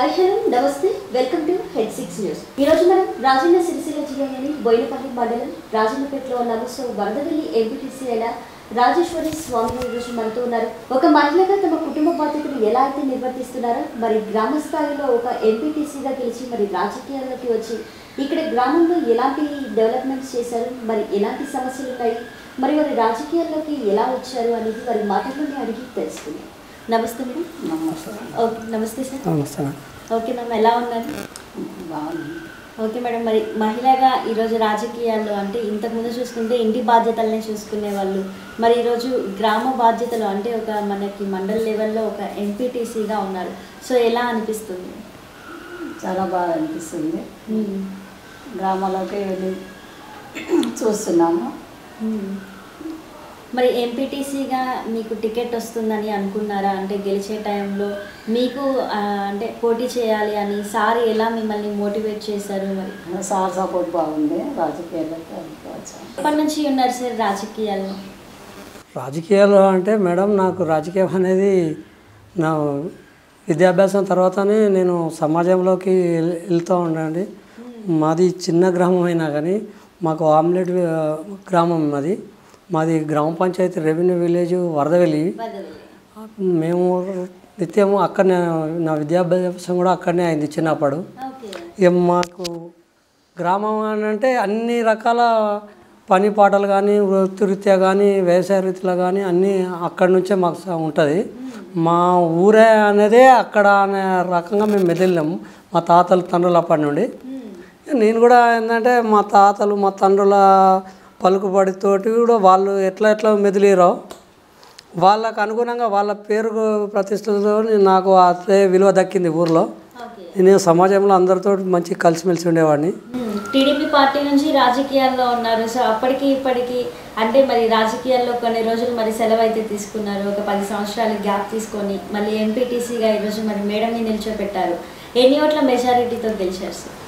Hi hello నమస్తే welcome to head six news ఈ రోజు మనం రాజన్న సిరిసిల్ల జిల్లాలోని బోయినపల్లి మండలం రాజన్నపేటలో ఉన్న సో వరదవెల్లి ఎంపీటీసీ అయిన రాజేశ్వరి స్వామి ఈ రోజు మనతో ఉన్నారు ఒక మహిళగా తమ కుటుంబ బాధ్యతలు ఎలా అయితే నిర్వర్తిస్తున్నారో మరి గ్రామ స్థాయిలో ఒక ఎంపీటీసీగా గెలిచి మరి రాజకీయాల్లోకి వచ్చి ఇక్కడ గ్రామంలో ఎలాంటి డెవలప్మెంట్స్ చేశారు మరి ఎలాంటి సమస్యలు ఉన్నాయి మరి వారి రాజకీయాల్లోకి ఎలా వచ్చారు అనేది వారి మాటల్లోనే అడిగి తెలుసుకుందాం నమస్తే మేడం నమస్తే ఓకే నమస్తే సార్ నమస్తే మేడం ఓకే మ్యామ్ ఎలా ఉన్నారు బాగుంది ఓకే మేడం మరి మహిళగా ఈరోజు రాజకీయాల్లో అంటే ఇంతకుముందు చూసుకుంటే ఇంటి బాధ్యతలనే చూసుకునే వాళ్ళు మరి ఈరోజు గ్రామ బాధ్యతలు అంటే ఒక మనకి మండల్ లెవెల్లో ఒక ఎంపీటీసీగా ఉన్నారు సో ఎలా అనిపిస్తుంది చాలా బాగా అనిపిస్తుంది మ్మ్. గ్రామాలకి వెళ్ళి చూస్తున్నాము మ్మ్. మరి ఎంపీటీసీగా మీకు టికెట్ వస్తుందని అనుకున్నారా అంటే గెలిచే టైంలో మీకు ఆ, అంటే పోటీ చేయాలి అని సార్ ఎలా మిమ్మల్ని మోటివేట్ చేశారు మరి సార్ సపోర్ట్ బాగుంది రాజకీయాలకు అనుకోవచ్చు ఎప్పటి నుంచి ఉన్నారు సార్ రాజకీయాల్లో రాజకీయాలు అంటే మేడం నాకు రాజకీయం అనేది నా విద్యాభ్యాసం తర్వాతనే నేను సమాజంలోకి వెళ్- వెళ్తూ ఉండండి మాది చిన్న గ్రామం అయినా కానీ మాకు ఆమ్లెట్ వి- గ్రామం మాది మాది గ్రామ పంచాయతీ రెవెన్యూ విలేజ్ వరదవెల్లి వదవెల్లి మేము నిత్యము అక్కడనే నా విద్యాభ్యాసం కూడా అక్కడనే అయింది చిన్నప్పుడు ఓకే ఇక మాకు గ్రామం అని అంటే అన్ని రకాల పని పాటలు కానీ వృత్తిరీత్యా కానీ వ్యవసాయ రీతిలో కానీ అన్నీ అక్కడి నుంచే మాకు స- ఉంటుంది మా ఊరే అనేదే అక్కడ అనే రకంగా మేము మెదిలినాము మా తాతలు తండ్రుల అప్పటి నుండి నేను కూడా ఏంటంటే మా తాతలు మా తండ్రుల పలుకుబడితోటి కూడా వాళ్ళు ఎట్లా ఎట్లా మెదిలిరో వాళ్ళకు అనుగుణంగా వాళ్ళ పేరు ప్రతిష్టలతో నాకు అదే విలువ దక్కింది ఊర్లో ఓకే నేను సమాజంలో అందరితో మంచి కలిసిమెలిసి ఉండేవాడిని టీడీపీ పార్టీ నుంచి రాజకీయాల్లో ఉన్నారు సో అప్పటికి ఇప్పటికి అంటే మరి రాజకీయాల్లో కొన్ని రోజులు మరి సెలవు అయితే తీసుకున్నారు ఒక పది సంవత్సరాలు గ్యాప్ తీసుకొని మళ్ళీ ఎంపీటీసీగా ఈరోజు మరి మేడంని నిల్చోబెట్టారు ఎన్ని ఓట్ల మెజారిటీతో గెలిచారు సార్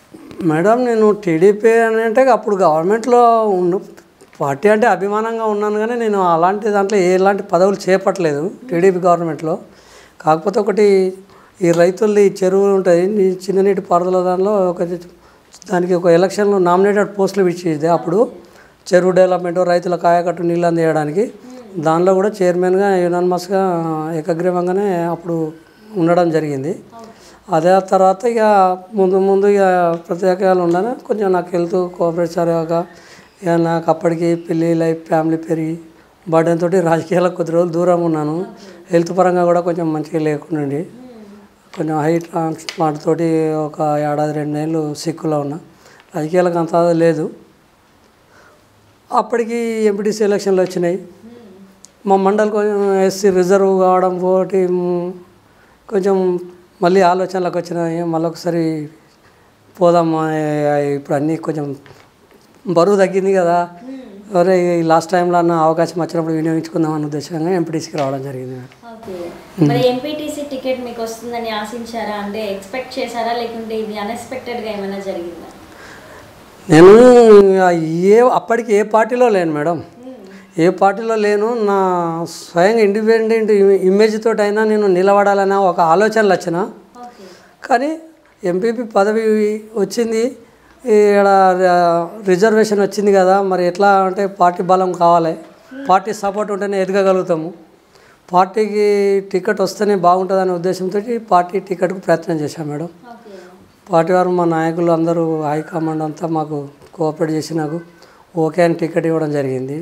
మేడం నేను టీడీపీ అని అంటే అప్పుడు గవర్నమెంట్లో ఉండు పార్టీ అంటే అభిమానంగా ఉన్నాను కానీ నేను అలాంటి దాంట్లో ఎలాంటి పదవులు చేపట్టలేదు టీడీపీ గవర్నమెంట్లో కాకపోతే ఒకటి ఈ రైతులది చెరువు ఉంటుంది ఈ చిన్న నీటి పారుదల దానిలో ఒక దానికి ఒక ఎలక్షన్లో నామినేటెడ్ పోస్టులు ఇచ్చేది అప్పుడు చెరువు డెవలప్మెంట్ రైతుల కాయకట్టు నీళ్ళు అందించడానికి దానిలో కూడా చైర్మన్గా యునానిమస్గా ఏకగ్రీవంగానే అప్పుడు ఉండడం జరిగింది అదే తర్వాత ఇక ముందు ముందు ఇక ప్రత్యేకాలు ఉండను కొంచెం నాకు హెల్త్ కోఆపరేట్ సరిగా ఇక నాకు అప్పటికి పెళ్ళి లైఫ్ ఫ్యామిలీ పెరిగి బర్త్డే తోటి రాజకీయాలకు కొద్ది రోజులు దూరంగా ఉన్నాను హెల్త్ పరంగా కూడా కొంచెం మంచిగా లేకుండండి కొంచెం హై ట్రాన్స్ప్లాంట్ తోటి ఒక ఏడాది రెండు నెలలు సిక్కులో ఉన్నా రాజకీయాలకు అంత లేదు అప్పటికి ఎంపీటీసీ ఎలక్షన్లు వచ్చినాయి మా మండలి కొంచెం ఎస్సీ రిజర్వ్ కావడం ఒకటి మ్, కొంచెం మళ్ళీ ఆలోచనలకు వచ్చినాయి మళ్ళీ ఒకసారి పోదామా ఏ- ఇప్పుడు అన్నీ కొంచెం బరువు తగ్గింది కదా అరే ఈ లాస్ట్ టైంలో అన్న అవకాశం వచ్చినప్పుడు వినియోగించుకుందాం అన్న ఉద్దేశంగా ఎంపీటీసీకి రావడం జరిగింది ఓకే మరి ఎంపీటీసీ టికెట్ మీకు వస్తుందని ఆశించారా అంటే ఎక్స్పెక్ట్ చేశారా లేకుంటే ఇది అన్ఎక్స్పెక్టెడ్గా ఏమైనా జరిగిందా నేను ఏ అప్పటికి ఏ పార్టీలో లేను మేడం ఏ పార్టీలో లేను నా స్వయంగా ఇండిపెండెంట్ ఇమేజ్ తోటి అయినా నేను నిలబడాలన్న ఒక ఆలోచనలు వచ్చిన ఓకే కానీ ఎంపీపీ పదవి వచ్చింది ఇక్కడ రిజర్వేషన్ వచ్చింది కదా మరి ఎట్లా అంటే పార్టీ బలం కావాలి పార్టీ సపోర్ట్ ఉంటేనే ఎదగగలుగుతాము పార్టీకి టికెట్ వస్తేనే బాగుంటుందనే ఉద్దేశంతో పార్టీ టికెట్కు ప్రయత్నం చేశాం మేడం ఓకే పార్టీ వారు మా నాయకులు అందరూ హైకమాండ్ అంతా మాకు కోఆపరేట్ చేసి నాకు ఓకే అని టికెట్ ఇవ్వడం జరిగింది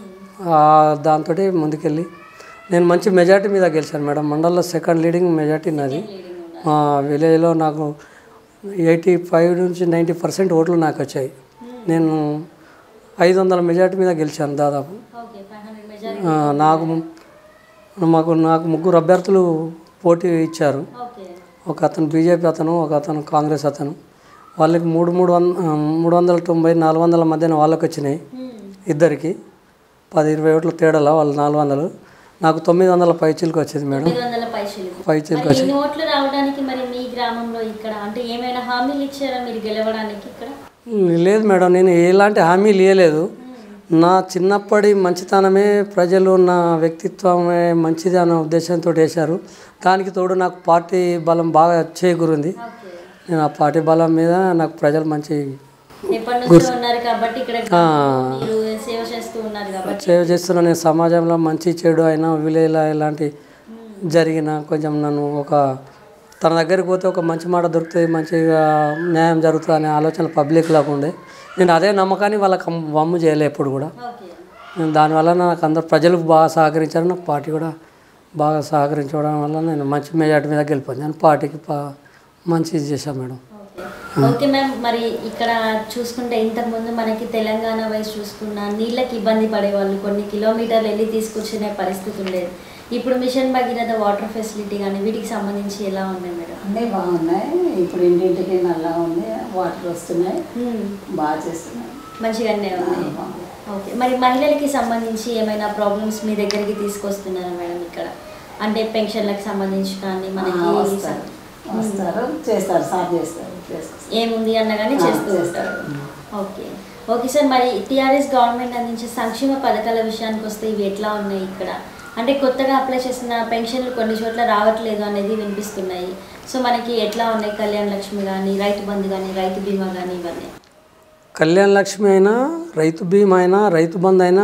దాంతో ముందుకెళ్ళి నేను మంచి మెజార్టీ మీద గెలిచాను మేడం మండల్లో సెకండ్ లీడింగ్ మెజార్టీ నాది మా విలేజ్లో నాకు ఎయిటీ ఫైవ్ నుంచి నైంటీ పర్సెంట్ ఓట్లు నాకు వచ్చాయి నేను ఐదు వందల మెజార్టీ మీద గెలిచాను దాదాపు ఓకే ఫైవ్ హండ్రెడ్ మెజారిటీ ఆ, నాకు మాకు నాకు ముగ్గురు అభ్యర్థులు పోటీ ఇచ్చారు ఓకే ఒక అతను బీజేపీ అతను ఒక అతను కాంగ్రెస్ అతను వాళ్ళకి మూడు మూడు వంద మూడు వందల తొంభై నాలుగు వందల మధ్యన వాళ్ళకి వచ్చినాయి ఇద్దరికి పది ఇరవై ఓట్ల తేడాలో వాళ్ళు నాలుగు వందలు నాకు తొమ్మిది వందల పైచీలకు వచ్చింది మేడం ఐదు వందల పైసలు పైచీలకు మరి వచ్చి ఇన్ని ఓట్లు రావడానికి మరి మీ గ్రామంలో ఇక్కడ అంటే ఏమైనా హామీలు ఇచ్చారా మీరు గెలవడానికి ఇక్కడ లేదు మేడం నేను ఎలాంటి హామీలు ఇవ్వలేదు నా చిన్నప్పటి మంచితనమే ప్రజలు నా వ్యక్తిత్వమే మంచిది అన్న ఉద్దేశంతో వేశారు దానికి తోడు నాకు పార్టీ బలం బాగా చేకూరింది ఓకే నేను ఆ పార్టీ బలం మీద నాకు ప్రజలు మంచి ఎప్పటి నుంచో ఉన్నారు కాబట్టి ఇక్కడ ఆ. మీరు సేవ చేస్తూ ఉన్నారు కాబట్టి సేవ చేస్తున్న నేను సమాజంలో మంచి చెడు అయినా విలేలా ఇలాంటి జరిగిన కొంచెం నన్ను ఒక తన దగ్గరికి పోతే ఒక మంచి మాట దొరుకుతుంది మంచిగా న్యాయం జరుగుతుంది అనే ఆలోచన పబ్లిక్లోకి ఉండే నేను అదే నమ్మకాన్ని వాళ్ళకి అమ్- వమ్ము చేయలే ఎప్పుడు కూడా ఓకే నేను దానివల్ల నాకు అందరు ప్రజలు బాగా సహకరించారు నాకు పార్టీ కూడా బాగా సహకరించడం వల్ల నేను మంచి మెజార్టీ మీద గెలిపోయింది నేను పార్టీకి పా మంచి చేశాను మేడం ఓకే. ఓకే మ్యామ్ మరి ఇక్కడ చూసుకుంటే ఇంతకుముందు మనకి తెలంగాణ వైపు చూసుకున్న నీళ్ళకి ఇబ్బంది పడేవాళ్ళు కొన్ని కిలోమీటర్లు వెళ్ళి తీసుకొచ్చిన పరిస్థితి ఉండేది ఇప్పుడు మిషన్ భగీరథ వాటర్ ఫెసిలిటీ కానీ వీటికి సంబంధించి ఎలా ఉన్నాయి మేడం అన్నీ బాగున్నాయి ఇప్పుడు ఇంటింటికి నల్లా ఉంది వాటర్ వస్తున్నాయి మ్మ్. బాగా చేస్తున్నాయి మంచిగానే ఉన్నాయి ఆ, బాగుంది. ఓకే మరి మహిళలకి సంబంధించి ఏమైనా ప్రాబ్లమ్స్ మీ దగ్గరికి తీసుకొస్తున్నారా మేడం ఇక్కడ అంటే పెన్షన్లకు సంబంధించి కానీ ఆ, మనకి వస్తారు వస్తారు చేస్తారు సార్ చేస్తారు చేసుకొస్తారు ఏముంది అన్న కానీ ఆ, చేస్తూ చేస్తారు. ఉంటారు ఓకే ఓకే సార్ మరి టీఆర్ఎస్ గవర్నమెంట్ అందించే సంక్షేమ పథకాల విషయానికి వస్తే ఇవి ఎట్లా ఉన్నాయి ఇక్కడ అంటే కొత్తగా అప్లై చేసిన పెన్షన్లు కొన్ని చోట్ల రావట్లేదు అనేది వినిపిస్తున్నాయి సో మనకి ఎట్లా ఉన్నాయి కళ్యాణ్ లక్ష్మి కానీ రైతు బంధు కానీ రైతు బీమా కానీ ఇవన్నీ కళ్యాణ్ లక్ష్మి అయినా రైతు బీమా అయినా రైతు బంధు అయినా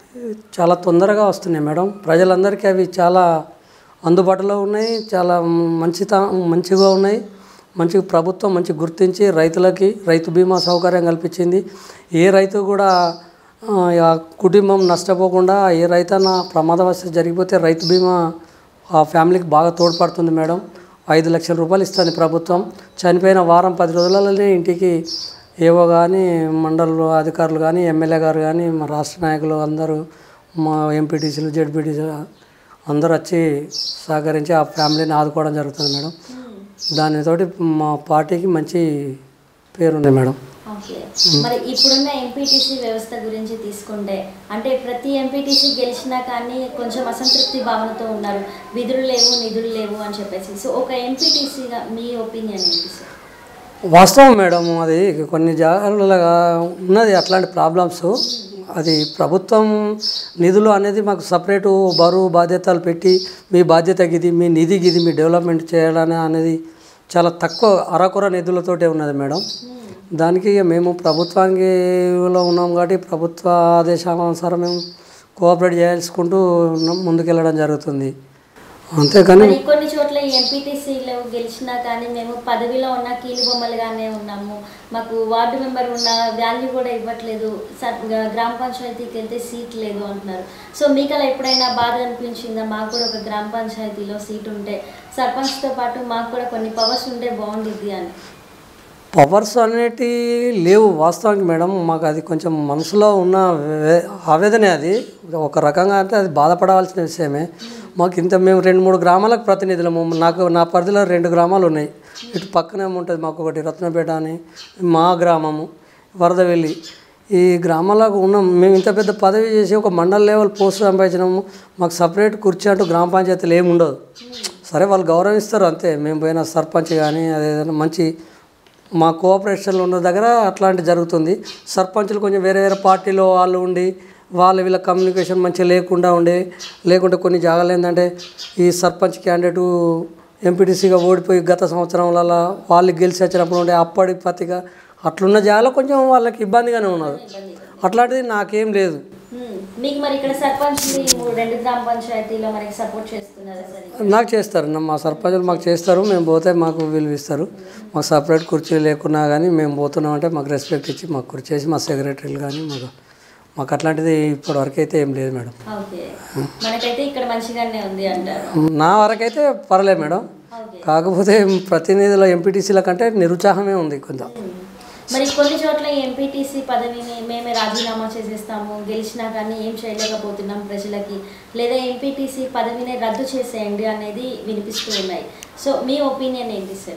చాలా తొందరగా వస్తున్నాయి మేడం ప్రజలందరికీ అవి చాలా అందుబాటులో ఉన్నాయి చాలా మంచిత మంచిగా ఉన్నాయి మంచి ప్రభుత్వం మంచి గుర్తించి రైతులకి రైతు బీమా సౌకర్యం కల్పించింది ఏ రైతు కూడా ఆ, ఆ కుటుంబం నష్టపోకుండా ఏ రైతన్న ప్రమాదవశాత్తు జరిగిపోతే రైతు బీమా ఆ ఫ్యామిలీకి బాగా తోడ్పడుతుంది మేడం ఐదు లక్షల రూపాయలు ఇస్తుంది ప్రభుత్వం చనిపోయిన వారం పది రోజులలోనే ఇంటికి ఏవో కానీ మండల అధికారులు కానీ ఎమ్మెల్యే గారు కానీ మా రాష్ట్ర నాయకులు అందరూ మా ఎంపీటీసీలు జెడ్పీటీసీలు అందరూ వచ్చి సహకరించి ఆ ఫ్యామిలీని ఆదుకోవడం జరుగుతుంది మేడం దానితోటి మా పార్టీకి మంచి పేరుంది మేడం ఓకే మరి ఇప్పుడున్న ఎంపీటీసీ వ్యవస్థ గురించి తీసుకుంటే అంటే ప్రతి ఎంపీటీసీ గెలిచినా కానీ కొంచెం అసంతృప్తి భావనతో ఉన్నారు విధులు లేవు నిధులు లేవు అని చెప్పేసి సో ఒక ఎంపీటీసీగా మీ ఒపీనియన్ ఏంటి సార్ వాస్తవం మేడం అది కొన్ని జాగాలలో ఉన్నది అట్లాంటి ప్రాబ్లమ్స్ అది ప్రభుత్వం నిధులు అనేది మాకు సపరేటు బరువు బాధ్యతలు పెట్టి మీ బాధ్యత గిది మీ నిధి గిది మీ డెవలప్మెంట్ చేయాలని అనేది చాలా తక్కువ అరకొర నిధులతోటే ఉన్నది మేడం దానికి ఇక మేము ప్రభుత్వానికిలో ఉన్నాం కాబట్టి ప్రభుత్వ ఆదేశానుసారం మేము కోఆపరేట్ చేయాల్సుకుంటూ ముందుకెళ్ళడం జరుగుతుంది అంతేకాని మరి కొన్ని చోట్ల ఈ ఎంపీటీసీలో గెలిచినా కానీ మేము పదవిలో ఉన్న కీలుబొమ్మలుగానే ఉన్నాము మాకు వార్డు మెంబర్ ఉన్న వాల్యూ కూడా ఇవ్వట్లేదు సర్- గ- గ్రామ పంచాయతీకి వెళ్తే సీట్ లేదు అంటున్నారు సో మీకు అలా ఎప్పుడైనా బాధ అనిపించిందా మాకు కూడా ఒక గ్రామ పంచాయతీలో సీట్ ఉంటే సర్పంచ్తో పాటు మాకు కూడా కొన్ని పవర్స్ ఉంటే బాగుండిద్ది అని పవర్స్ అనేటి లేవు వాస్తవానికి మేడం మాకు అది కొంచెం మనసులో ఉన్న వే- ఆవేదనే అది ఒక రకంగా అంటే అది బాధపడవలసిన విషయమే మాకు ఇంత మేము రెండు మూడు గ్రామాలకు ప్రతినిధులము నాకు నా పరిధిలో రెండు గ్రామాలు ఉన్నాయి ఇటు పక్కనే ఉంటుంది మాకు ఒకటి రత్నపేట అని మా గ్రామము వరదవెల్లి ఈ గ్రామాలకు ఉన్నాం మేము ఇంత పెద్ద పదవి చేసి ఒక మండల లెవెల్ పోస్ట్ సంపాదించినాము మాకు సపరేట్ కుర్చీ అంటూ గ్రామ పంచాయతీలు ఏమి ఉండదు సరే వాళ్ళు గౌరవిస్తారు అంతే మేము పోయిన సర్పంచ్ కానీ అదేదైనా మంచి మా కోఆపరేషన్లో ఉన్న దగ్గర అట్లాంటి జరుగుతుంది సర్పంచులు కొంచెం వేరే వేరే పార్టీలో వాళ్ళు ఉండి వాళ్ళ వీళ్ళ కమ్యూనికేషన్ మంచిగా లేకుండా ఉండే లేకుంటే కొన్ని జాగాలు ఏంటంటే ఈ సర్పంచ్ క్యాండిడేట్ ఎంపీటీసీగా ఓడిపోయి గత సంవత్సరంలో వాళ్ళు గెలిచి వచ్చినప్పుడు ఉండే అప్పటి పత్రిక అట్లున్న జాగాలో కొంచెం వాళ్ళకి ఇబ్బందిగానే ఉన్నది అట్లాంటిది నాకేం లేదు మ్మ్. మీకు మరి ఇక్కడ సర్పంచ్ రెండు గ్రామ పంచాయతీలో మనకి సపోర్ట్ చేస్తున్నారా సార్ నాకు చేస్తారు నా- మా సర్పంచులు మాకు చేస్తారు మేము పోతే మాకు విలువ ఇస్తారు మాకు సపరేట్ కుర్చీ లేకున్నా కానీ మేము పోతున్నాం అంటే మాకు రెస్పెక్ట్ ఇచ్చి మాకు కుర్చీ చేసి మా సెక్రటరీలు కానీ మాకు మాకు అట్లాంటిది ఇప్పటి వరకు అయితే ఏం లేదు మేడం ఓకే మనకైతే ఇక్కడ మంచిగానే ఉంది అంటారు నా వరకైతే పర్లేదు మేడం ఓకే కాకపోతే ప్రతినిధుల ఎంపీటీసీల కంటే నిరుత్సాహమే ఉంది కొంత మరి కొన్ని చోట్ల ఎంపీటీసీ పదవిని మేమే రాజీనామా చేసేస్తాము గెలిచినా కానీ ఏం చేయలేకపోతున్నాం ప్రజలకి లేదా ఎంపీటీసీ పదవిని రద్దు చేసేయండి అనేది వినిపిస్తూ ఉన్నాయి సో మీ ఒపీనియన్ ఏంటి సరే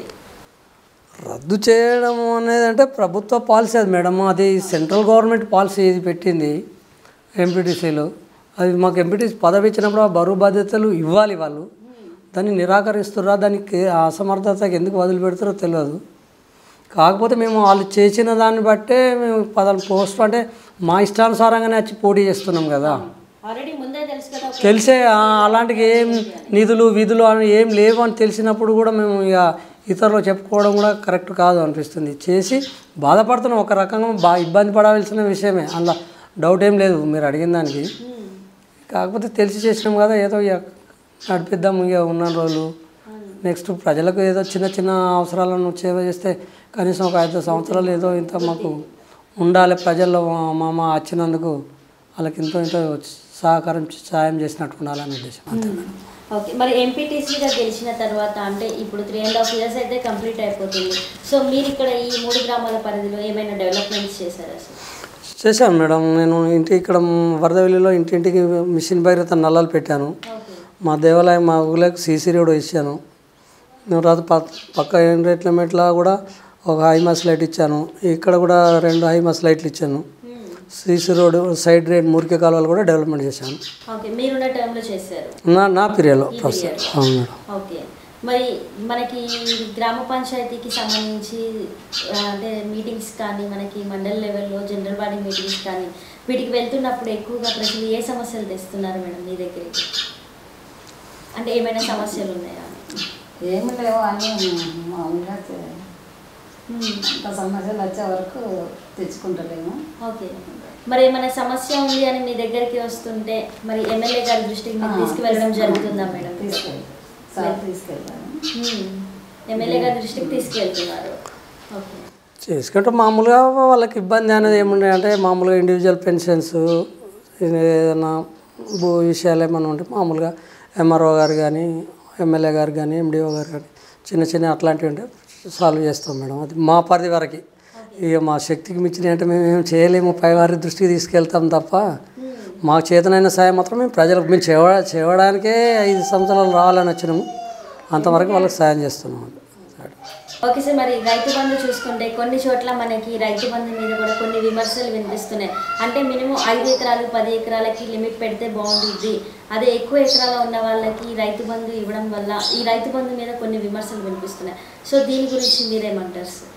రద్దు చేయడం అనేది అంటే ప్రభుత్వ పాలసీ అది మేడం అది సెంట్రల్ గవర్నమెంట్ పాలసీ ఇది పెట్టింది ఎంపీటీసీలు అది మాకు ఎంపీటీసీ పదవి ఇచ్చినప్పుడు ఆ బరువు బాధ్యతలు ఇవ్వాలి వాళ్ళు దాన్ని నిరాకరిస్తుర్రా దానికి ఆ అసమర్థతకి ఎందుకు వదిలిపెడతారో తెలియదు కాకపోతే మేము వాళ్ళు చేసిన దాన్ని బట్టే మేము పదహారు పోస్ట్ అంటే మా ఇష్టానుసారంగానే వచ్చి పోటీ చేస్తున్నాం కదా ఆల్రెడీ ముందే తెలుసు కదా ఒక- తెలిసే ఆ, అలాంటివి ఏం నిధులు విధులు అని ఏం లేవు అని తెలిసినప్పుడు కూడా మేము ఇక ఇతరులు చెప్పుకోవడం కూడా కరెక్ట్ కాదు అనిపిస్తుంది చేసి బాధపడుతున్నాం ఒక రకంగా బాగా ఇబ్బంది పడాల్సిన విషయమే అందులో డౌట్ ఏం లేదు మీరు అడిగిన దానికి ఉమ్. కాకపోతే తెలిసి చేసినాం కదా ఏదో ఇక నడిపిద్దాం ఇక ఉన్న రోజులు నెక్స్ట్ ప్రజలకు ఏదో చిన్న చిన్న అవసరాలను సేవ చేస్తే కనీసం ఒక ఐదు సంవత్సరాలు ఏదో ఇంత మాకు ఉండాలి ప్రజల్లో మా- మా మా వచ్చినందుకు వాళ్ళకి ఇంతో ఇంతో సహకారం సాయం చేసినట్టు ఉండాలని ఉద్దేశం అంతే మేడం ఓకే మరి ఎంపీటీసీగా గెలిచిన తర్వాత అంటే ఇప్పుడు త్రీ అండ్ హాఫ్ ఇయర్స్ అయితే కంప్లీట్ అయిపోతుంది సో మీరు ఇక్కడ ఈ మూడు గ్రామాల పరిధిలో ఏమైనా డెవలప్మెంట్స్ చేశారా సార్ చేశాను మేడం నేను ఇంటి ఇక్కడ వరదవెల్లిలో ఇంటింటికి మిషన్ భగీరథ నల్లాలు పెట్టాను ఓకే మా దేవాలయం మా ఊళ్ళకి సీసీ రోడ్ ఇచ్చాను నేను రాత ప- పక్క ఎండ్రెట్ల మెట్ల కూడా ఒక హైమాస్ లైట్ ఇచ్చాను ఇక్కడ కూడా రెండు హైమాస్ లైట్లు ఇచ్చాను సీసీ రోడ్ సైడ్ రేట్ మురికి కాలువలు కూడా డెవలప్మెంట్ చేశాను ఓకే మీరున్న టైంలో చేశారు నా నా పీరియడ్లో ఈ ప్రస్తుతం period. అవును మేడం ఓకే మరి మనకి గ్రామ పంచాయతీకి సంబంధించి ఆ, అంటే మీటింగ్స్ కానీ మనకి మండల్ లెవెల్లో జనరల్ బాడీ మీటింగ్స్ కానీ వీటికి వెళ్తున్నప్పుడు ఎక్కువగా ప్రజలు ఏ సమస్యలు తెస్తున్నారు మేడం మీ దగ్గరికి అంటే ఏమైనా సమస్యలు ఉన్నాయా ఏమి లేవు అని మామూలుగా చే- మ్మ్. అంత సమస్యలు వచ్చే వరకు తెచ్చుకుంటలేము ఓకే మరి ఏమైనా సమస్య ఉంది అని మీ దగ్గరికి వస్తుంటే మరి ఎమ్మెల్యే గారి దృష్టికి మీరు ఆ, తీసుకువెళ్ళడం జరుగుతుందా మేడం తీసుకెళ్ళి సార్ తీసుకెళ్ళాను మ్మ్. ఎమ్మెల్యే గారి దృష్టికి తీసుకెళ్తున్నారు ఓకే చేసుకుంటే మామూలుగా వాళ్ళకి ఇబ్బంది అనేది ఏముండే అంటే మామూలుగా ఇండివిజువల్ పెన్షన్స్ ఏదైనా భూ విషయాలు ఏమైనా ఉంటే మామూలుగా ఎంఆర్ఓ గారు కానీ ఎమ్మెల్యే గారు కానీ ఎండిఓ గారు కానీ చిన్న చిన్న అట్లాంటివి ఉంటే సాల్వ్ చేస్తాం మేడం అది మా పరిధి వరకు ఇక మా శక్తికి మించిన అంటే మేము ఏం చేయలేము పైవారి దృష్టికి తీసుకెళ్తాం తప్ప మాకు చేతనైన సాయం మాత్రం మేము ప్రజలకు మేము చేవ చేయడానికే ఐదు సంవత్సరాలు రావాలని వచ్చినాము అంతవరకు వాళ్ళకి సాయం చేస్తున్నాం ఓకే సార్ మరి రైతు బంధు చూసుకుంటే కొన్ని చోట్ల మనకి రైతు బంధు మీద కూడా కొన్ని విమర్శలు వినిపిస్తున్నాయి అంటే మినిమం ఐదు ఎకరాలు పది ఎకరాలకి లిమిట్ పెడితే బాగుంటుంది అదే ఎక్కువ ఎకరాలు ఉన్న వాళ్ళకి రైతు బంధు ఇవ్వడం వల్ల ఈ రైతు బంధు మీద కొన్ని విమర్శలు వినిపిస్తున్నాయి సో దీని గురించి మీరేమంటారు సార్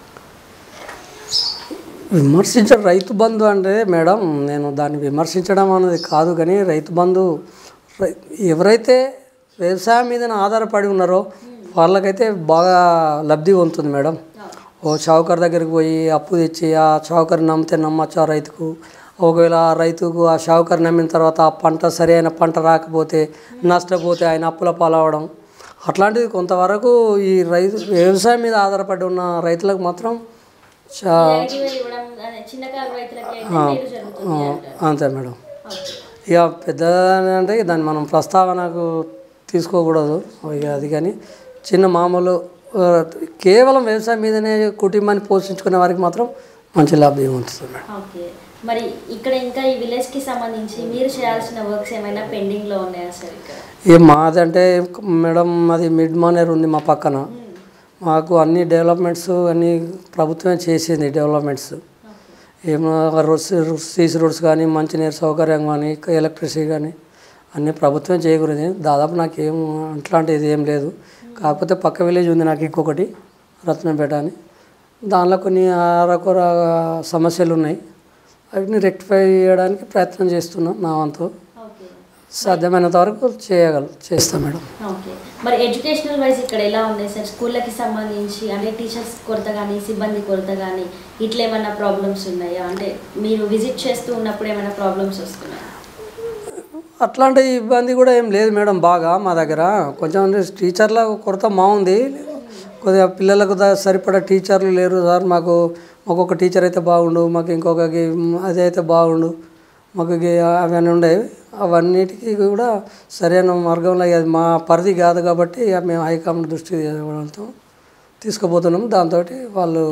విమర్శించడం రైతు బంధు అంటే మేడం నేను దాన్ని విమర్శించడం అనేది కాదు కానీ రైతు బంధు రై- ఎవరైతే వ్యవసాయం మీద ఆధారపడి ఉన్నారో వాళ్ళకైతే బాగా లబ్ధి పొందుతుంది మేడం ఓ చౌకర్ దగ్గరికి పోయి అప్పు తెచ్చి ఆ చౌకర్ నమ్మితే నమ్మచ్చు ఆ రైతుకు ఒకవేళ ఆ రైతుకు ఆ షావుకర్ నమ్మిన తర్వాత ఆ పంట సరైన పంట రాకపోతే నష్టపోతే ఆయన అప్పుల పాలవడం అట్లాంటిది కొంతవరకు ఈ రైతు వ్యవసాయం మీద ఆధారపడి ఉన్న రైతులకు మాత్రం చా రైతు ఇవ్వడం అదే చిన్నకారు రైతులకి అయితే మేలు జరుగుతుంది అంటారు అంతే మేడం ఓకే ఇక పెద్దదని అంటే దాన్ని మనం ప్రస్తావనకు తీసుకోకూడదు ఇక అది కానీ చిన్న మామూలు ఆ, కేవలం వ్యవసాయం మీదనే కుటుంబాన్ని పోషించుకునే వారికి మాత్రం మంచి లాభం ఉంటుంది మేడం ఓకే మరి ఇక్కడ ఇంకా ఈ విలేజ్ కి సంబంధించి మీరు చేయాల్సిన వర్క్స్ ఏమైనా పెండింగ్ లో ఉన్నాయా సార్ ఇక్కడ ఏ మాదంటే మేడం అది మిడ్ మానేర్ ఉంది మా పక్కన మాకు అన్ని డెవలప్మెంట్స్ అన్ని ప్రభుత్వమే చేసింది డెవలప్మెంట్స్ ఏమో రోడ్స్ సీసీ రోడ్స్ కానీ మంచినీరు సౌకర్యం కానీ ఎలక్ట్రిసిటీ కానీ అన్నీ ప్రభుత్వం చేయకూడదు దాదాపు నాకు ఏం అట్లాంటిది ఏం లేదు కాకపోతే పక్క విలేజ్ ఉంది నాకు ఇంకొకటి రత్నంపేట అని దానిలో కొన్ని అరకొర సమస్యలు ఉన్నాయి వాటిని రెక్టిఫై చేయడానికి ప్రయత్నం చేస్తున్నాం నా వంతు ఓకే సాధ్యమైనంత వరకు చేయగల చేస్తాం మేడం ఓకే మరి ఎడ్యుకేషనల్ వైజ్ ఇక్కడ ఎలా ఉంది సార్ స్కూళ్ళకి సంబంధించి అంటే టీచర్స్ కొరత కానీ సిబ్బంది కొరత కానీ ఇట్లా ఏమైనా ప్రాబ్లమ్స్ ఉన్నాయా అంటే మీరు విజిట్ చేస్తూ ఉన్నప్పుడు ఏమైనా ప్రాబ్లమ్స్ వస్తున్నాయా అట్లాంటి ఇబ్బంది కూడా ఏం లేదు మేడం బాగా మా దగ్గర కొంచెం అంటే టీచర్ల కొరత మా ఉంది కొద్దిగా పిల్లలకు దా- సరిపడా టీచర్లు లేరు సార్ మాకు ఒక్కొక్క టీచర్ అయితే బాగుండు మాకు ఇంకొక గి- అది అయితే బాగుండు మాకు గి- అవన్నీ ఉండేవి అవన్నిటికీ కూడా సరైన మార్గంలో అది మా పరిధి కాదు కాబట్టి ఇక మేము హైకమాండ్ దృష్టికి తీసుకోవడంతో తీసుకుపోతున్నాం దాంతో వాళ్ళు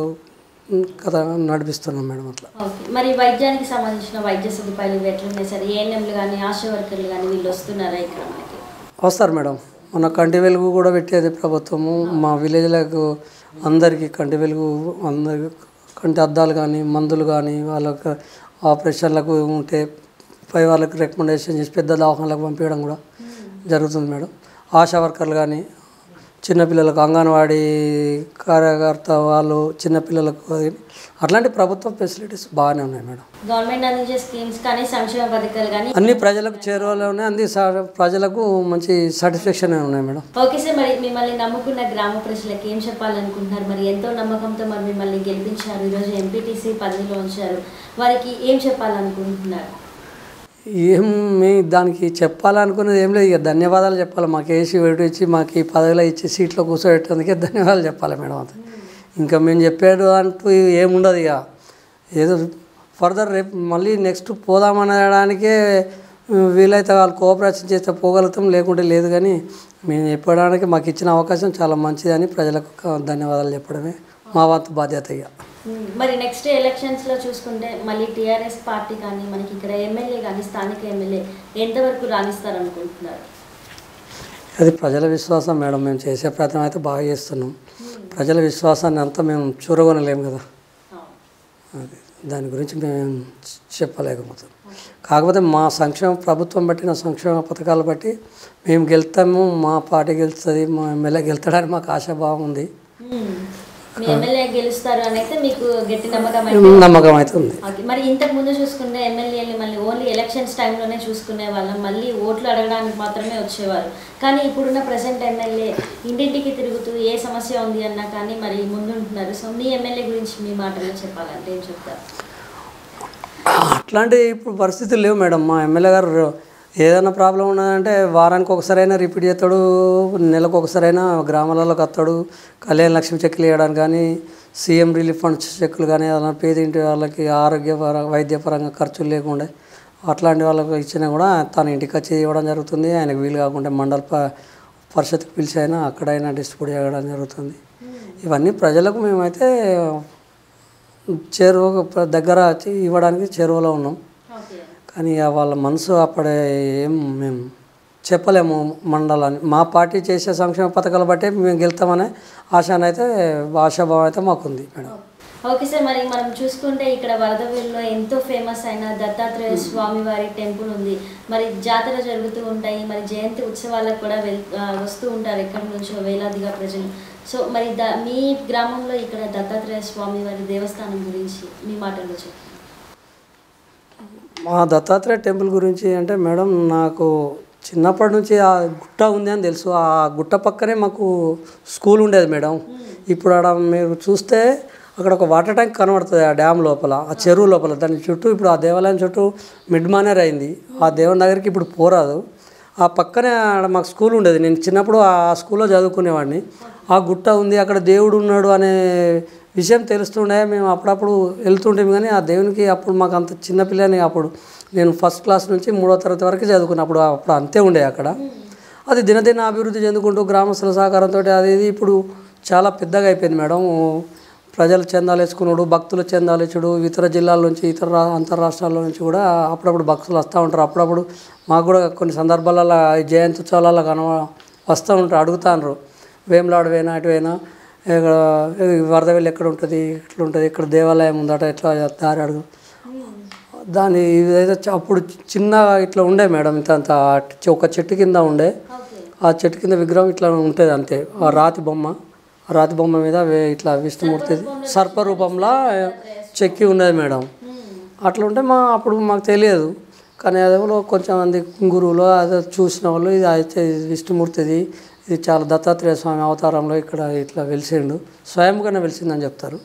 కథ నడిపిస్తున్నాం మేడం అట్లా ఓకే మరి వైద్యానికి సంబంధించిన వైద్య సదుపాయాలు ఇవి ఎట్లున్నాయి సార్ ఏఎన్ఎంలు కానీ ఆశా వర్కర్లు కానీ వీళ్ళు వస్తున్నారా ఇక్కడ మనకి వస్తారు మేడం మన కంటి వెలుగు కూడా పెట్టేది ప్రభుత్వము మా విలేజ్లకు అందరికీ కంటి వెలుగు అందరికి కంటి అద్దాలు కానీ మందులు కానీ వాళ్ళకి ఆపరేషన్లకు ఉంటే పై వాళ్ళకి రికమెండేషన్ చేసి పెద్ద దవాఖానలకు పంపించడం కూడా జరుగుతుంది మేడం ఆశా వర్కర్లు కానీ చిన్నపిల్లలకు అంగన్వాడీ కార్యకర్త వాళ్ళు చిన్నపిల్లలకు అది అట్లాంటి ప్రభుత్వ ఫెసిలిటీస్ బాగానే ఉన్నాయి మేడం గవర్నమెంట్ అందించే స్కీమ్స్ కానీ సంక్షేమ పథకాలు కానీ అన్ని ప్రజలకు చేరువలో ఉన్నాయి అన్ని సా- ప్రజలకు మంచి సాటిస్ఫాక్షన్ ఉన్నాయి మేడం ఓకే సార్ మరి మిమ్మల్ని నమ్ముకున్న గ్రామ ప్రజలకు ఏం చెప్పాలనుకుంటున్నారు మరి ఎంతో నమ్మకంతో మరి మిమ్మల్ని గెలిపించారు ఈరోజు ఎంపీటీసీ పదవిలో ఉంచారు వారికి ఏం చెప్పాలనుకుంటున్నారు ఏం మీ దానికి చెప్పాలనుకున్నది ఏం లేదు ఇక ధన్యవాదాలు చెప్పాలి మాకు వేసి వేడి ఇచ్చి మాకు ఈ పదవిలో ఇచ్చి సీట్లో కూర్చోబెట్టేందుకే ధన్యవాదాలు చెప్పాలి మేడం అంతే ఇంకా మేము చెప్పేది అంటూ ఏముండదు ఇక ఏదో ఫర్దర్ రేపు మళ్ళీ నెక్స్ట్ పోదామనడానికే వీలైతే వాళ్ళు కోఆపరేషన్ చేస్తే పోగలుగుతాం లేకుంటే లేదు కానీ మేము చెప్పడానికి మాకు ఇచ్చిన అవకాశం చాలా మంచిదని ప్రజలకు క- ధన్యవాదాలు చెప్పడమే మా వంతు బాధ్యత ఇక మ్మ్. మరి నెక్స్ట్ ఎలక్షన్స్లో చూసుకుంటే మళ్ళీ టీఆర్ఎస్ పార్టీ కానీ మనకి ఇక్కడ ఎమ్మెల్యే కానీ స్థానిక ఎమ్మెల్యే ఎంతవరకు రాణిస్తారు అనుకుంటున్నారు అది ప్రజల విశ్వాసం మేడం మేము చేసే ప్రయత్నం అయితే బాగా చేస్తున్నాం ప్రజల విశ్వాసాన్ని అంతా మేము చూరగొనలేము కదా అది దాని గురించి మేము చెప్పలేకపోతాం కాకపోతే మా సంక్షేమ ప్రభుత్వం బట్టిన సంక్షేమ పథకాలు బట్టి మేము గెలుస్తాము మా పార్టీ గెలుస్తుంది మా ఎమ్మెల్యే గెలుతాడని మాకు ఆశాభావం ఉంది మ్మ్. మీ ఎమ్మెల్యే గెలుస్తారు అని అయితే మీకు గట్టి నమ్మకం అయితే నమ్మకం అయితే ఉంది ఓకే మరి ఇంతకు ముందు చూసుకుంటే ఎమ్మెల్యేలు మళ్ళీ ఓన్లీ ఎలక్షన్స్ టైంలోనే చూసుకునే వాళ్ళం మళ్ళీ ఓట్లు అడగడానికి మాత్రమే వచ్చేవారు కానీ ఇప్పుడున్న ప్రజెంట్ ఎమ్మెల్యే ఇంటింటికి తిరుగుతూ ఏ సమస్య ఉంది అన్నా కానీ మరి ముందుంటున్నారు సో మీ ఎమ్మెల్యే గురించి మీ మాటల్లో చెప్పాలంటే ఏం చెప్తారు అట్లాంటి ఇప్పుడు పరిస్థితులు లేవు మేడం మా ఎమ్మెల్యే గారు ఏదైనా ప్రాబ్లం ఉన్నదంటే వారానికి ఒకసారైనా రిపీట్ చేస్తాడు నెలకు ఒకసారైనా గ్రామాలలోకి వస్తాడు కళ్యాణ లక్ష్మి చెక్కులు వేయడానికి కానీ సీఎం రిలీఫ్ ఫండ్ చెక్కులు కానీ ఏదైనా పేదింటి వాళ్ళకి ఆరోగ్యపర వైద్యపరంగా ఖర్చులు లేకుండా అట్లాంటి వాళ్ళకి ఇచ్చినా కూడా తన ఇంటికి వచ్చి ఇవ్వడం జరుగుతుంది ఆయనకు వీలు కాకుంటే మండల ప- పరిషత్కి పిలిచి అయినా అక్కడైనా డిస్ట్రిబ్యూట్ చేయడం జరుగుతుంది ఇవన్నీ ప్రజలకు మేమైతే చేరువ ప్ర- దగ్గర వచ్చి ఇవ్వడానికి చేరువలో ఉన్నాం ఓకే కానీ ఇక వాళ్ళ మనసు అప్పుడే ఏం మేము చెప్పలేము మండలాన్ని మా పార్టీ చేసే సంక్షేమ పథకాలు బట్టి మేము గెలుతామనే ఆశానైతే ఆశాభావం అయితే మాకుంది మేడం ఓకే సార్ మరి మనం చూసుకుంటే ఇక్కడ వరదవీల్లో ఎంతో ఫేమస్ అయిన దత్తాత్రేయ స్వామి వారి టెంపుల్ ఉంది మరి జాతర జరుగుతూ ఉంటాయి మరి జయంతి ఉత్సవాలకు కూడా వెల్ ఆ, వస్తూ ఉంటారు ఎక్కడి నుంచో వేలాదిగా ప్రజలు సో మరి ద మీ గ్రామంలో ఇక్కడ దత్తాత్రేయ స్వామి వారి దేవస్థానం గురించి మీ మాటల్లో చెప్పండి మా దత్తాత్రేయ టెంపుల్ గురించి అంటే మేడం నాకు చిన్నప్పటి నుంచి ఆ గుట్ట ఉంది అని తెలుసు ఆ గుట్ట పక్కనే మాకు స్కూల్ ఉండేది మేడం ఇప్పుడు ఆడ మీరు చూస్తే అక్కడ ఒక వాటర్ ట్యాంక్ కనబడుతుంది ఆ డ్యామ్ లోపల ఆ చెరువు లోపల దాని చుట్టూ ఇప్పుడు ఆ దేవాలయం చుట్టూ మిడ్ మానేర్ అయింది ఆ దేవుని దగ్గరికి ఇప్పుడు పోరాదు ఆ పక్కనే ఆడ మాకు స్కూల్ ఉండేది నేను చిన్నప్పుడు ఆ స్కూల్లో చదువుకునేవాడిని ఆ గుట్ట ఉంది అక్కడ దేవుడు ఉన్నాడు అనే విషయం తెలుస్తుండే మేము అప్పుడప్పుడు వెళ్తుంటాం కానీ ఆ దేవునికి అప్పుడు మాకు అంత చిన్నపిల్లని అప్పుడు నేను ఫస్ట్ క్లాస్ నుంచి మూడో తరగతి వరకు చదువుకున్నప్పుడు అప్పుడు అంతే ఉండే అక్కడ అది దినదిన అభివృద్ధి చెందుకుంటూ గ్రామస్తుల సహకారంతో అది ఇది ఇప్పుడు చాలా పెద్దగా అయిపోయింది మేడం ప్రజలు చందాలు వేసుకున్నాడు భక్తులు చందాలు ఇచ్చుడు ఇతర జిల్లాల నుంచి ఇతర రా- అంతర్ రాష్ట్రాల నుంచి కూడా అప్పుడప్పుడు భక్తులు వస్తూ ఉంటారు అప్పుడప్పుడు మాకు కూడా కొన్ని సందర్భాలలో ఈ జయంతి ఉత్సవాలలో కనవ వస్తూ ఉంటారు అడుగుతాండ్రు వేములాడు పోయినా అటు పోయినా ఇక్కడ వరదవెల్లి ఎక్కడ ఉంటుంది ఎట్లా ఉంటుంది ఇక్కడ దేవాలయం ఉందట ఎట్లా దారి అడుగు దాని ఇదైతే చ- అప్పుడు చిన్నగా ఇట్లా ఉండే మేడం ఇంత అంత ఒక చెట్టు కింద ఉండే ఓకే ఆ చెట్టు కింద విగ్రహం ఇట్లా ఉంటుంది అంతే ఆ రాతి బొమ్మ ఆ రాతి బొమ్మ మీద వే- ఇట్లా విష్ణుమూర్తి సర్ప రూపంలో చెక్కి ఉన్నది మేడం అట్లా ఉంటే మా అప్పుడు మాకు తెలియదు కానీ అదేలో కొంచెం మంది గురువులు అదే చూసిన వాళ్ళు ఇది అయితే ఇది విష్ణుమూర్తిది ఇది చాలా దత్తాత్రేయ స్వామి అవతారంలో ఇక్కడ ఇట్లా వెలిసిండు స్వయంగానే వెలిసిందని చెప్తారు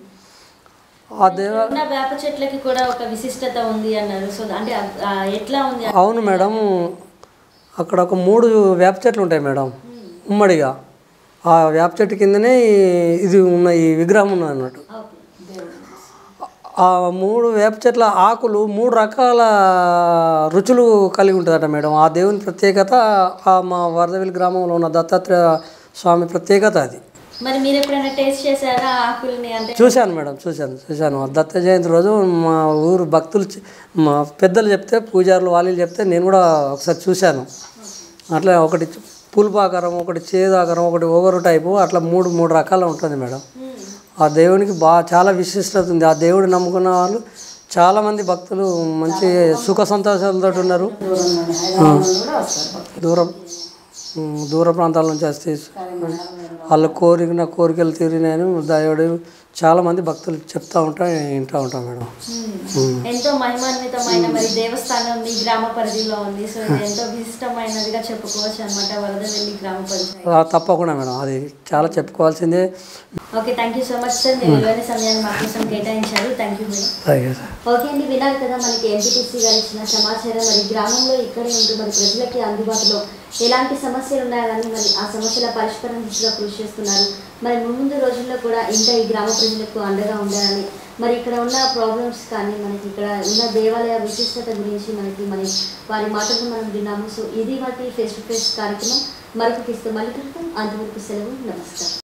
ఆ దేవ ఉన్న వేప చెట్లకి కూడా ఒక విశిష్టత ఉంది అన్నారు సో అంటే ఆ- ఆ ఎట్లా ఉంది అవును మేడం అక్కడ ఒక మూడు వేప చెట్లు ఉంటాయి మేడం ఉమ్మడిగా ఆ వేప చెట్టు కిందనే ఈ- ఇది ఉన్న ఈ విగ్రహం ఉన్నది అన్నట్టు ఓకే ఆ మూడు వేప చెట్ల ఆకులు మూడు రకాల రుచులు కలిగి ఉంటుందట మేడం ఆ దేవుని ప్రత్యేకత ఆ మా వరదవిల్ గ్రామంలో ఉన్న దత్తాత్రేయ స్వామి ప్రత్యేకత అది మరి మీరు ఎప్పుడైనా టేస్ట్ చేశారా ఆ ఆకుల్ని అంటే చూశాను మేడం చూశాను చూశాను దత్త జయంతి రోజు మా ఊరు భక్తులు చె- మా పెద్దలు చెప్తే పూజారులు వాళ్ళు చెప్తే నేను కూడా ఒకసారి చూశాను అట్లా ఒకటి పులుపాకారం ఒకటి చేదాకారం ఒకటి ఓవరు టైపు అట్లా మూడు మూడు రకాలు ఉంటుంది మేడం ఆ దేవునికి బాగా చాలా విశిష్టత ఉంది ఆ దేవుడు నమ్ముకున్న వాళ్ళు చాలామంది భక్తులు మంచి సుఖ సంతోషాలతో ఉన్నారు దూరం నుండి హైదరాబాద్ నుండి కూడా వస్తారు భక్తులు. దూరం ఉమ్, దూర ప్రాంతాల నుంచి వస్తే వాళ్ళ కోరిన కోరికలు తీరినాయని దయోడు చాలా మంది భక్తులు చెప్తా ఉంటా వింటూ ఉంటాం మేడం ఉమ్. ఎంతో మహిమాన్వితమైన మరి దేవస్థానం మీ గ్రామ పరిధిలో ఉంది సో ఇది ఎంతో విశిష్టమైనదిగా చెప్పుకోవచ్చు అనమాట వరదవెల్లి గ్రామ పంచాయతీ ఆ, తప్పకుండా మేడం అది చాలా చెప్పుకోవాల్సిందే okay thank you so much sir మీ విలువైన సమయాన్ని మా కోసం కేటాయించారు థ్యాంక్ యూ మేడం అలాగే సార్ ఓకే అండి విన్నారు కదా మనకి ఎంపీటీసీ గారు ఇచ్చిన సమాచారం మరి గ్రామంలో ఇక్కడే ఉంటూ మరి ప్రజలకి అందుబాటులో ఎలాంటి సమస్యలు ఉన్నాయో కానీ మరి ఆ సమస్యల పరిష్కారం దిశగా కృషి చేస్తున్నారు మరి ముందు రోజుల్లో కూడా ఇంకా ఈ గ్రామ ప్రజలకు అండగా ఉండాలని మరి ఇక్కడ ఉన్న ప్రాబ్లమ్స్ కానీ మనకి ఇక్కడ ఉన్న దేవాలయ విశిష్టత గురించి మనకి మరి వారి మాటలు మనం విన్నాము సో ఇది వాటి ఫేస్ టు ఫేస్ కార్యక్రమం మరొక కిస్తూ మళ్ళీ కలుద్దాం అంతవరకు సెలవు నమస్కారం